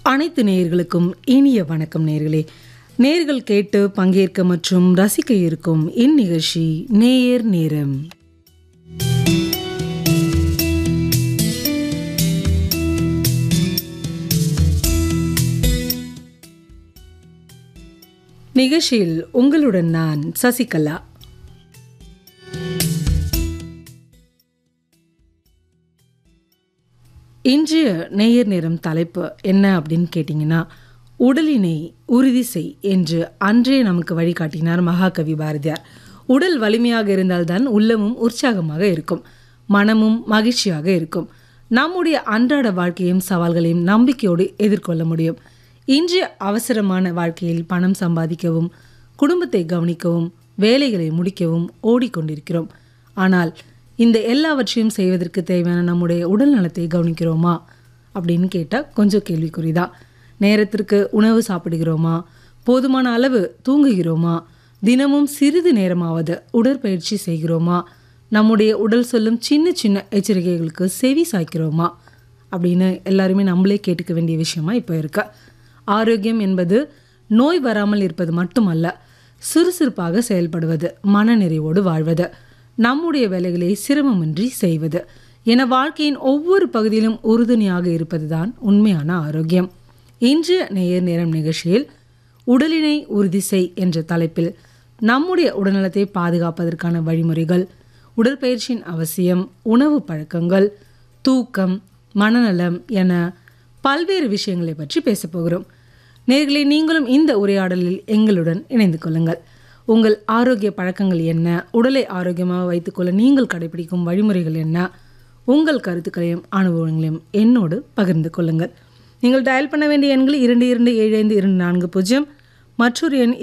அனைத்து நேயர்களுக்கும் இனிய வணக்கம் நேயர்களே நேர்கள் கேட்டு பங்கேற்க மற்றும் ரசிக்க இருக்கும் இந்நிகழ்ச்சி நேயர் நேரம் நிகழ்ச்சியில் உங்களுடன் நான் சசிகலா இன்றைய நேயர் நேரம் தலைப்பு என்ன அப்படின்னு கேட்டிங்கன்னா உடலினை உறுதி செய் என்று அன்றே நமக்கு வழிகாட்டினார் மகாகவி பாரதியார் உடல் வலிமையாக இருந்தால்தான் உள்ளமும் உற்சாகமாக இருக்கும் மனமும் மகிழ்ச்சியாக இருக்கும் நம்முடைய அன்றாட வாழ்க்கையும் சவால்களையும் நம்பிக்கையோடு எதிர்கொள்ள முடியும் இன்றைய அவசரமான வாழ்க்கையில் பணம் சம்பாதிக்கவும் குடும்பத்தை கவனிக்கவும் வேலைகளை முடிக்கவும் ஓடிக்கொண்டிருக்கிறோம் ஆனால் இந்த எல்லாவற்றையும் செய்வதற்கு தேவையான நம்முடைய உடல் நலத்தை கவனிக்கிறோமா அப்படின்னு கேட்டால் கொஞ்சம் கேள்விக்குறிதான் நேரத்திற்கு உணவு சாப்பிடுகிறோமா போதுமான அளவு தூங்குகிறோமா தினமும் சிறிது நேரமாவது உடற்பயிற்சி செய்கிறோமா நம்முடைய உடல் சொல்லும் சின்ன சின்ன எச்சரிக்கைகளுக்கு செவி சாய்க்கிறோமா அப்படின்னு எல்லாருமே நம்மளே கேட்டுக்க வேண்டிய விஷயமா இப்போ இருக்கு ஆரோக்கியம் என்பது நோய் வராமல் இருப்பது மட்டுமல்ல சுறுசுறுப்பாக செயல்படுவது மனநிறைவோடு வாழ்வது நம்முடைய வேலைகளை சிரமமின்றி செய்வது என வாழ்க்கையின் ஒவ்வொரு பகுதியிலும் உறுதுணையாக இருப்பதுதான் உண்மையான ஆரோக்கியம் இன்றைய நேயர் நேரம் நிகழ்ச்சியில் உடலினை உறுதி செய் என்ற தலைப்பில் நம்முடைய உடல்நலத்தை பாதுகாப்பதற்கான வழிமுறைகள் உடற்பயிற்சியின் அவசியம் உணவு பழக்கங்கள் தூக்கம் மனநலம் என பல்வேறு விஷயங்களை பற்றி பேசப் போகிறோம் நேர்களை நீங்களும் இந்த உரையாடலில் எங்களுடன் இணைந்து கொள்ளுங்கள் உங்கள் ஆரோக்கிய பழக்கங்கள் என்ன உடலை ஆரோக்கியமாக வைத்துக்கொள்ள நீங்கள் கடைபிடிக்கும் வழிமுறைகள் என்ன உங்கள் கருத்துக்களையும் அனுபவங்களையும் என்னோடு பகிர்ந்து கொள்ளுங்கள் நீங்கள் டயல் பண்ண வேண்டிய எண்கள் இரண்டு இரண்டு ஏழு ஐந்து இரண்டு நான்கு பூஜ்ஜியம் மற்றொரு எண்